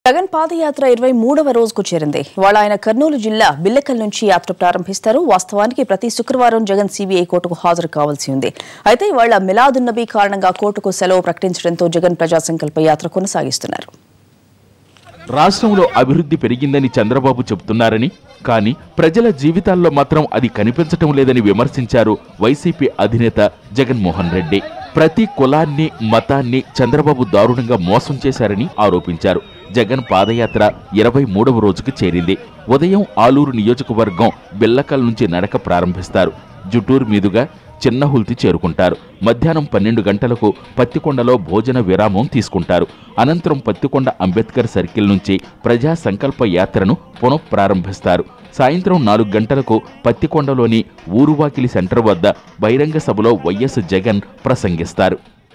జగన్ పాదయాత్ర ఇరవై మూడవ రోజుకు చేరింది ఇవాళ ఆయన కర్నూలు జిల్లా బిల్లకల్ నుంచి యాత్ర ప్రారంభిస్తారు వాస్తవానికి ప్రతి శుక్రవారం జగన్ సీబీఐ కోర్టుకు హాజరు కావాల్సి ఉంది అయితే ఇవాళ మిలాదున్నబీ కారణంగా కోర్టుకు సెలవు ప్రకటించడంతో జగన్ ప్రజా సంకల్ప యాత్ర కొనసాగిస్తున్నారు రాష్ట్రంలో అభివృద్ధి పెరిగిందని చంద్రబాబు చెబుతున్నారని కానీ ప్రజల జీవితాల్లో మాత్రం అది కనిపించటం లేదని విమర్శించారు వైసీపీ అధినేత జగన్మోహన్ రెడ్డి ప్రతి కులాన్ని మతాన్ని చంద్రబాబు దారుణంగా మోసం చేశారని ఆరోపించారు జగన్ పాదయాత్ర ఇరవై మూడవ రోజుకు చేరింది ఉదయం ఆలూరు నియోజకవర్గం బిల్లకల్ నుంచి నడక ప్రారంభిస్తారు జుటూరు మీదుగా చిన్నహుల్తి చేరుకుంటారు మధ్యాహ్నం పన్నెండు గంటలకు పత్తికొండలో భోజన విరామం తీసుకుంటారు అనంతరం పత్తికొండ అంబేద్కర్ సర్కిల్ నుంచి ప్రజా సంకల్ప యాత్రను పునఃప్రారంభిస్తారు సాయంత్రం నాలుగు గంటలకు పత్తికొండలోని ఊరువాకిలి సెంటర్ వద్ద బహిరంగ సభలో వైఎస్ జగన్ ప్రసంగిస్తారు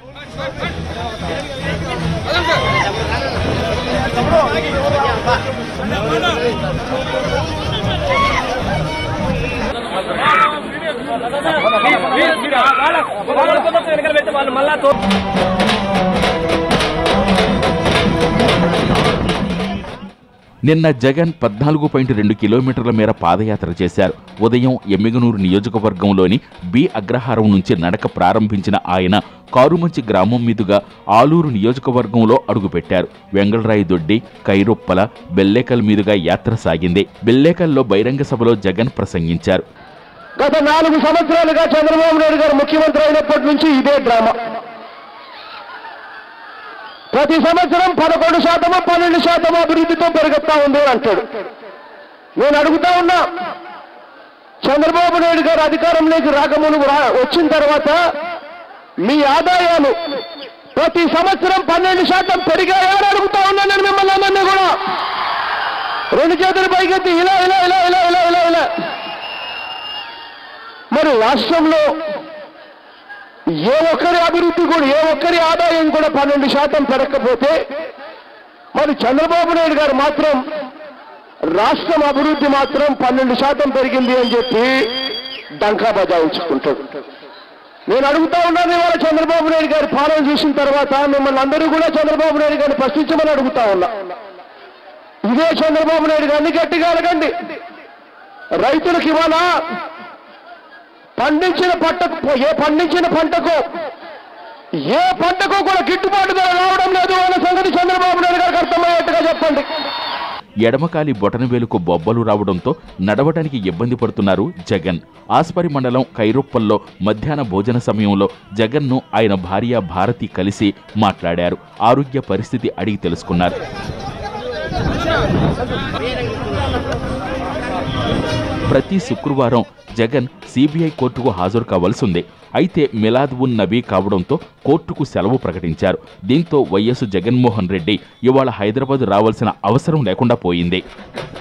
వాళ్ళ వాళ్ళ కుటుంబం వెనకాల పెట్టి వాళ్ళు మళ్ళా తో నిన్న జగన్ పద్నాలుగు పాయింట్ రెండు కిలోమీటర్ల మేర పాదయాత్ర చేశారు ఉదయం ఎమ్మిగనూరు నియోజకవర్గంలోని బి అగ్రహారం నుంచి నడక ప్రారంభించిన ఆయన కారుమంచి గ్రామం మీదుగా ఆలూరు నియోజకవర్గంలో అడుగుపెట్టారు వెంగళరాయి దొడ్డి కైరొప్పల బెల్లేకల్ మీదుగా యాత్ర సాగింది బెల్లేకల్లో బహిరంగ సభలో జగన్ ప్రసంగించారు గత నాలుగు సంవత్సరాలుగా చంద్రబాబు నాయుడు గారు ముఖ్యమంత్రి అయినప్పటి నుంచి ఇదే డ్రామా ప్రతి సంవత్సరం పదకొండు శాతము పన్నెండు శాతము అభివృద్ధితో పెరుగుతా ఉంది అంటాడు నేను అడుగుతా ఉన్నా చంద్రబాబు నాయుడు గారు అధికారంలోకి రాకమును రా- వచ్చిన తర్వాత మీ ఆదాయాలు ప్రతి సంవత్సరం పన్నెండు శాతం పెరిగాయా అని అడుగుతా ఉన్నా నేను మిమ్మల్ని అందరినీ కూడా రెండు చేతులు పైకెత్తి ఇలా ఇలా ఇలా ఇలా ఇలా ఇలా ఇలా మరి రాష్ట్రంలో ఏ ఒక్కరి అభివృద్ధి కూడా ఏ ఒక్కరి ఆదాయం కూడా పన్నెండు శాతం పెరగకపోతే మరి చంద్రబాబు నాయుడు గారు మాత్రం రాష్ట్రం అభివృద్ధి మాత్రం పన్నెండు శాతం పెరిగింది అని చెప్పి డంకా బజాయించుకుంటాడు నేను అడుగుతా ఉన్నాను ఇవాళ చంద్రబాబు నాయుడు గారి పాలన చూసిన తర్వాత మిమ్మల్ని అందరూ కూడా చంద్రబాబు నాయుడు గారిని ప్రశ్నించమని అడుగుతా ఉన్నా ఇదే చంద్రబాబు నాయుడు గారిని గట్టిగా అడగండి రైతులకు ఇవాళ పండించిన పంటకు ఏ పండించిన పంటకు ఏ పంటకు కూడా గిట్టుబాటు ధర రావడం లేదు అన్న సంగతి చంద్రబాబు నాయుడు గారికి అర్థమయ్యేట్టుగా చెప్పండి ఎడమకాలి బొటనవేలుకు బొబ్బలు రావడంతో నడవడానికి ఇబ్బంది పడుతున్నారు జగన్ ఆస్పరి మండలం కైరొప్పల్లో మధ్యాహ్న భోజన సమయంలో జగన్ను ఆయన భార్య భారతి కలిసి మాట్లాడారు ఆరోగ్య పరిస్థితి అడిగి తెలుసుకున్నారు ప్రతి శుక్రవారం జగన్ సిబిఐ కోర్టుకు హాజరు కావాల్సి ఉంది అయితే మిలాద్ ఉన్ నబీ కావడంతో కోర్టుకు సెలవు ప్రకటించారు దీంతో వైఎస్ జగన్మోహన్ రెడ్డి ఇవాళ హైదరాబాద్ రావాల్సిన అవసరం లేకుండా పోయింది